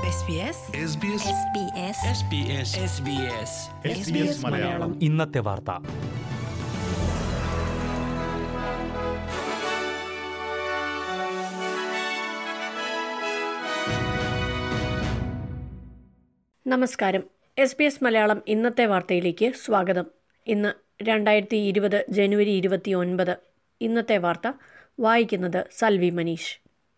SBS SBS SBS SBS SBS Malayalam ഇന്നത്തെ വാർത്ത നമസ്കാരം എസ് ബി എസ് മലയാളം ഇന്നത്തെ വാർത്തയിലേക്ക് സ്വാഗതം ഇന്ന് രണ്ടായിരത്തി ഇരുപത് ജനുവരി ഇരുപത്തി ഒൻപത് ഇന്നത്തെ വാർത്ത വായിക്കുന്നത് സൽവി മനീഷ്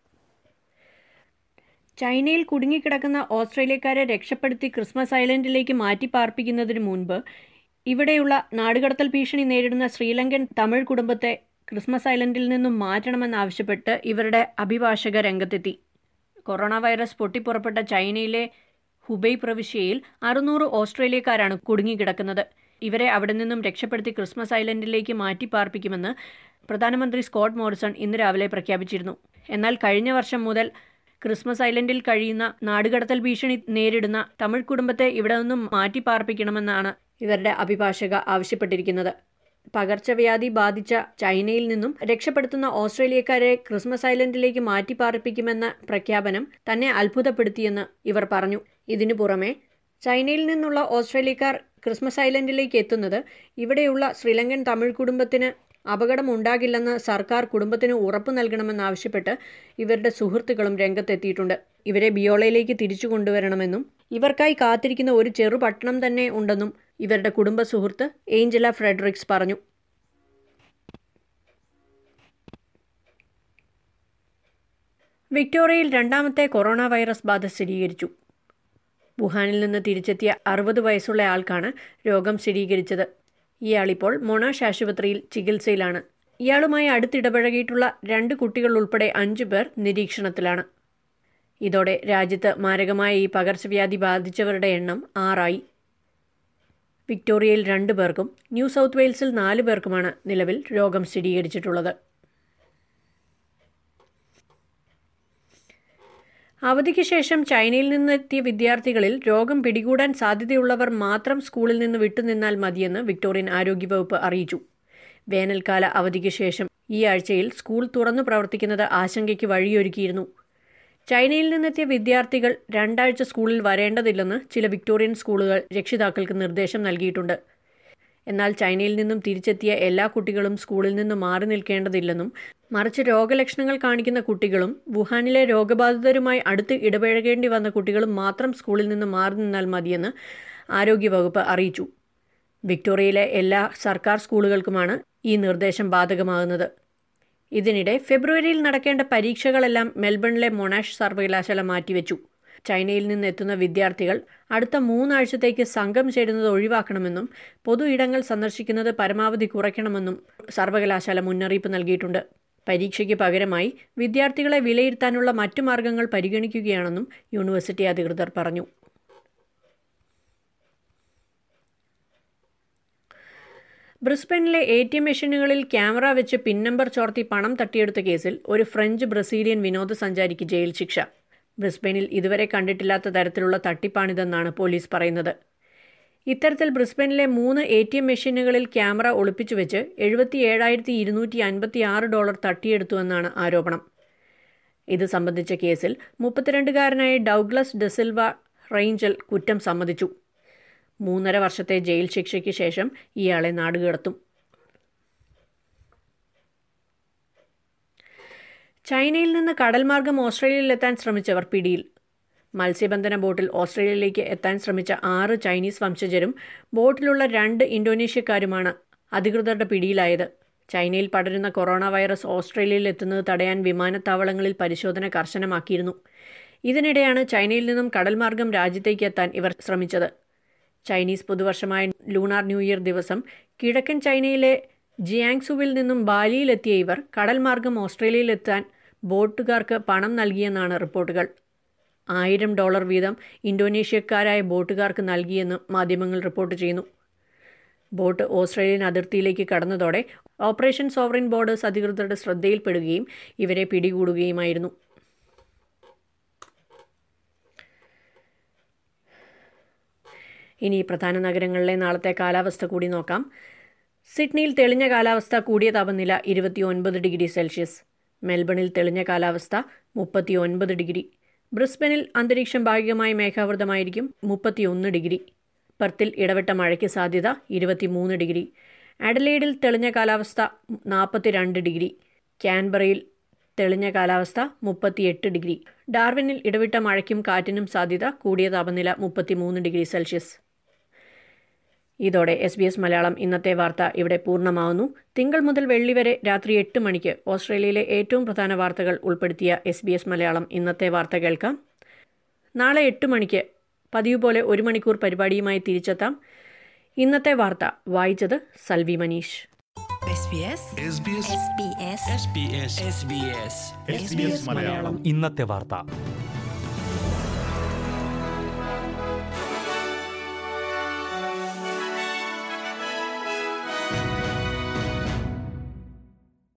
ചൈനയിൽ കുടുങ്ങിക്കിടക്കുന്ന ഓസ്ട്രേലിയക്കാരെ രക്ഷപ്പെടുത്തി ക്രിസ്മസ് ഐലൻഡിലേക്ക് മാറ്റി പാർപ്പിക്കുന്നതിന് മുൻപ് ഇവിടെയുള്ള നാടുകടത്തൽ ഭീഷണി നേരിടുന്ന ശ്രീലങ്കൻ തമിഴ് കുടുംബത്തെ ക്രിസ്മസ് ഐലൻഡിൽ നിന്നും മാറ്റണമെന്നാവശ്യപ്പെട്ട് ഇവരുടെ അഭിഭാഷക രംഗത്തെത്തി കൊറോണ വൈറസ് പൊട്ടിപ്പുറപ്പെട്ട ചൈനയിലെ ഹുബൈ പ്രവിശ്യയിൽ അറുന്നൂറ് ഓസ്ട്രേലിയക്കാരാണ് കുടുങ്ങിക്കിടക്കുന്നത് ഇവരെ അവിടെ നിന്നും രക്ഷപ്പെടുത്തി ക്രിസ്മസ് ഐലൻഡിലേക്ക് മാറ്റി പാർപ്പിക്കുമെന്ന് പ്രധാനമന്ത്രി സ്കോട്ട് മോറിസൺ ഇന്ന് രാവിലെ പ്രഖ്യാപിച്ചിരുന്നു എന്നാൽ കഴിഞ്ഞ വർഷം മുതൽ ക്രിസ്മസ് ഐലൻഡിൽ കഴിയുന്ന നാടുകടത്തൽ ഭീഷണി നേരിടുന്ന തമിഴ് കുടുംബത്തെ ഇവിടെ നിന്നും മാറ്റി പാർപ്പിക്കണമെന്നാണ് ഇവരുടെ അഭിഭാഷക ആവശ്യപ്പെട്ടിരിക്കുന്നത് പകർച്ചവ്യാധി ബാധിച്ച ചൈനയിൽ നിന്നും രക്ഷപ്പെടുത്തുന്ന ഓസ്ട്രേലിയക്കാരെ ക്രിസ്മസ് ഐലൻഡിലേക്ക് മാറ്റി പാർപ്പിക്കുമെന്ന പ്രഖ്യാപനം തന്നെ അത്ഭുതപ്പെടുത്തിയെന്ന് ഇവർ പറഞ്ഞു ഇതിനു പുറമെ ചൈനയിൽ നിന്നുള്ള ഓസ്ട്രേലിയക്കാർ ക്രിസ്മസ് ഐലൻഡിലേക്ക് എത്തുന്നത് ഇവിടെയുള്ള ശ്രീലങ്കൻ തമിഴ് കുടുംബത്തിന് അപകടമുണ്ടാകില്ലെന്ന് സർക്കാർ കുടുംബത്തിന് ഉറപ്പു നൽകണമെന്നാവശ്യപ്പെട്ട് ഇവരുടെ സുഹൃത്തുക്കളും രംഗത്തെത്തിയിട്ടുണ്ട് ഇവരെ ബിയോളയിലേക്ക് തിരിച്ചു കൊണ്ടുവരണമെന്നും ഇവർക്കായി കാത്തിരിക്കുന്ന ഒരു ചെറു പട്ടണം തന്നെ ഉണ്ടെന്നും ഇവരുടെ കുടുംബ സുഹൃത്ത് ഏഞ്ചല ഫ്രെഡറിക്സ് പറഞ്ഞു വിക്ടോറിയയിൽ രണ്ടാമത്തെ കൊറോണ വൈറസ് ബാധ സ്ഥിരീകരിച്ചു വുഹാനിൽ നിന്ന് തിരിച്ചെത്തിയ അറുപത് വയസ്സുള്ള ആൾക്കാണ് രോഗം സ്ഥിരീകരിച്ചത് ഇയാളിപ്പോൾ മൊണാഷ് ആശുപത്രിയിൽ ചികിത്സയിലാണ് ഇയാളുമായി അടുത്തിടപഴകിയിട്ടുള്ള രണ്ട് കുട്ടികൾ ഉൾപ്പെടെ അഞ്ചു പേർ നിരീക്ഷണത്തിലാണ് ഇതോടെ രാജ്യത്ത് മാരകമായ ഈ പകർച്ചവ്യാധി ബാധിച്ചവരുടെ എണ്ണം ആറായി വിക്ടോറിയയിൽ രണ്ടു പേർക്കും ന്യൂ സൗത്ത് വെയിൽസിൽ നാല് പേർക്കുമാണ് നിലവിൽ രോഗം സ്ഥിരീകരിച്ചിട്ടുള്ളത് അവധിക്ക് ശേഷം ചൈനയിൽ നിന്നെത്തിയ വിദ്യാർത്ഥികളിൽ രോഗം പിടികൂടാൻ സാധ്യതയുള്ളവർ മാത്രം സ്കൂളിൽ നിന്ന് വിട്ടുനിന്നാൽ മതിയെന്ന് വിക്ടോറിയൻ ആരോഗ്യവകുപ്പ് അറിയിച്ചു വേനൽക്കാല അവധിക്ക് ശേഷം ഈ ആഴ്ചയിൽ സ്കൂൾ തുറന്നു പ്രവർത്തിക്കുന്നത് ആശങ്കയ്ക്ക് വഴിയൊരുക്കിയിരുന്നു ചൈനയിൽ നിന്നെത്തിയ വിദ്യാർത്ഥികൾ രണ്ടാഴ്ച സ്കൂളിൽ വരേണ്ടതില്ലെന്ന് ചില വിക്ടോറിയൻ സ്കൂളുകൾ രക്ഷിതാക്കൾക്ക് നിർദ്ദേശം നൽകിയിട്ടുണ്ട് എന്നാൽ ചൈനയിൽ നിന്നും തിരിച്ചെത്തിയ എല്ലാ കുട്ടികളും സ്കൂളിൽ നിന്ന് മാറി നിൽക്കേണ്ടതില്ലെന്നും മറിച്ച് രോഗലക്ഷണങ്ങൾ കാണിക്കുന്ന കുട്ടികളും വുഹാനിലെ രോഗബാധിതരുമായി അടുത്ത് ഇടപഴകേണ്ടി വന്ന കുട്ടികളും മാത്രം സ്കൂളിൽ നിന്ന് മാറി നിന്നാൽ മതിയെന്ന് ആരോഗ്യവകുപ്പ് അറിയിച്ചു വിക്ടോറിയയിലെ എല്ലാ സർക്കാർ സ്കൂളുകൾക്കുമാണ് ഈ നിർദ്ദേശം ബാധകമാകുന്നത് ഇതിനിടെ ഫെബ്രുവരിയിൽ നടക്കേണ്ട പരീക്ഷകളെല്ലാം മെൽബണിലെ മൊണാഷ് സർവകലാശാല മാറ്റിവെച്ചു ചൈനയിൽ നിന്നെത്തുന്ന വിദ്യാർത്ഥികൾ അടുത്ത മൂന്നാഴ്ചത്തേക്ക് സംഘം ചേരുന്നത് ഒഴിവാക്കണമെന്നും പൊതു ഇടങ്ങൾ സന്ദർശിക്കുന്നത് പരമാവധി കുറയ്ക്കണമെന്നും സർവകലാശാല മുന്നറിയിപ്പ് നൽകിയിട്ടുണ്ട് പരീക്ഷയ്ക്ക് പകരമായി വിദ്യാർത്ഥികളെ വിലയിരുത്താനുള്ള മറ്റു മാർഗങ്ങൾ പരിഗണിക്കുകയാണെന്നും യൂണിവേഴ്സിറ്റി അധികൃതർ പറഞ്ഞു ബ്രിസ്ബനിലെ എ ടി എം മെഷീനുകളിൽ ക്യാമറ വെച്ച് പിൻ നമ്പർ ചോർത്തി പണം തട്ടിയെടുത്ത കേസിൽ ഒരു ഫ്രഞ്ച് ബ്രസീലിയൻ വിനോദസഞ്ചാരിക്ക് ജയിൽ ശിക്ഷ ബ്രിസ്ബനിൽ ഇതുവരെ കണ്ടിട്ടില്ലാത്ത തരത്തിലുള്ള തട്ടിപ്പാണിതെന്നാണ് പോലീസ് പറയുന്നത് ഇത്തരത്തിൽ ബ്രിസ്ബനിലെ മൂന്ന് എ ടി എം മെഷീനുകളിൽ ക്യാമറ ഒളിപ്പിച്ചു വെച്ച് എഴുപത്തി ഏഴായിരത്തി ഇരുന്നൂറ്റി അൻപത്തി ആറ് ഡോളർ തട്ടിയെടുത്തുവെന്നാണ് ആരോപണം ഇത് സംബന്ധിച്ച കേസിൽ മുപ്പത്തിരണ്ടുകാരനായ ഡൗഗ്ലസ് ഡെസിൽവ റേഞ്ചൽ കുറ്റം സമ്മതിച്ചു മൂന്നര വർഷത്തെ ജയിൽ ശിക്ഷയ്ക്ക് ശേഷം ഇയാളെ നാടുകടത്തും ചൈനയിൽ നിന്ന് കടൽമാർഗം ഓസ്ട്രേലിയയിലെത്താൻ ശ്രമിച്ചവർ പിടിയിൽ മത്സ്യബന്ധന ബോട്ടിൽ ഓസ്ട്രേലിയയിലേക്ക് എത്താൻ ശ്രമിച്ച ആറ് ചൈനീസ് വംശജരും ബോട്ടിലുള്ള രണ്ട് ഇന്തോനേഷ്യക്കാരുമാണ് അധികൃതരുടെ പിടിയിലായത് ചൈനയിൽ പടരുന്ന കൊറോണ വൈറസ് ഓസ്ട്രേലിയയിൽ എത്തുന്നത് തടയാൻ വിമാനത്താവളങ്ങളിൽ പരിശോധന കർശനമാക്കിയിരുന്നു ഇതിനിടെയാണ് ചൈനയിൽ നിന്നും കടൽമാർഗം രാജ്യത്തേക്ക് എത്താൻ ഇവർ ശ്രമിച്ചത് ചൈനീസ് പുതുവർഷമായ ലൂണാർ ന്യൂ ഇയർ ദിവസം കിഴക്കൻ ചൈനയിലെ ജിയാങ്സുവിൽ നിന്നും ബാലിയിലെത്തിയ ഇവർ കടൽ മാർഗം ഓസ്ട്രേലിയയിലെത്താൻ ബോട്ടുകാർക്ക് പണം നൽകിയെന്നാണ് റിപ്പോർട്ടുകൾ ആയിരം ഡോളർ വീതം ഇന്തോനേഷ്യക്കാരായ ബോട്ടുകാർക്ക് നൽകിയെന്ന് മാധ്യമങ്ങൾ റിപ്പോർട്ട് ചെയ്യുന്നു ബോട്ട് ഓസ്ട്രേലിയൻ അതിർത്തിയിലേക്ക് കടന്നതോടെ ഓപ്പറേഷൻ സോവറിൻ ബോർഡേഴ്സ് അധികൃതരുടെ ശ്രദ്ധയിൽപ്പെടുകയും ഇവരെ പിടികൂടുകയുമായിരുന്നു ഇനി പ്രധാന നഗരങ്ങളിലെ നാളത്തെ കാലാവസ്ഥ കൂടി നോക്കാം സിഡ്നിയിൽ തെളിഞ്ഞ കാലാവസ്ഥ കൂടിയ താപനില ഇരുപത്തി ഒൻപത് ഡിഗ്രി സെൽഷ്യസ് മെൽബണിൽ തെളിഞ്ഞ കാലാവസ്ഥ മുപ്പത്തി ഒൻപത് ഡിഗ്രി ബ്രിസ്ബനിൽ അന്തരീക്ഷം ഭാഗികമായി മേഘാവൃതമായിരിക്കും മുപ്പത്തിയൊന്ന് ഡിഗ്രി പെർത്തിൽ ഇടവിട്ട മഴയ്ക്ക് സാധ്യത ഇരുപത്തിമൂന്ന് ഡിഗ്രി അഡലേഡിൽ തെളിഞ്ഞ കാലാവസ്ഥ നാൽപ്പത്തിരണ്ട് ഡിഗ്രി ക്യാൻബറയിൽ തെളിഞ്ഞ കാലാവസ്ഥ മുപ്പത്തിയെട്ട് ഡിഗ്രി ഡാർവിനിൽ ഇടവിട്ട മഴയ്ക്കും കാറ്റിനും സാധ്യത കൂടിയ താപനില മുപ്പത്തിമൂന്ന് ഡിഗ്രി സെൽഷ്യസ് ഇതോടെ എസ് ബി എസ് മലയാളം ഇന്നത്തെ വാർത്ത ഇവിടെ പൂർണ്ണമാവുന്നു തിങ്കൾ മുതൽ വെള്ളി വരെ രാത്രി എട്ട് മണിക്ക് ഓസ്ട്രേലിയയിലെ ഏറ്റവും പ്രധാന വാർത്തകൾ ഉൾപ്പെടുത്തിയ എസ് ബി എസ് മലയാളം ഇന്നത്തെ വാർത്ത കേൾക്കാം നാളെ എട്ട് മണിക്ക് പതിവ് പോലെ ഒരു മണിക്കൂർ പരിപാടിയുമായി തിരിച്ചെത്താം ഇന്നത്തെ വാർത്ത വായിച്ചത് Salvi Manish SBS SBS SBS SBS SBS Malayalam ഇന്നത്തെ വാർത്ത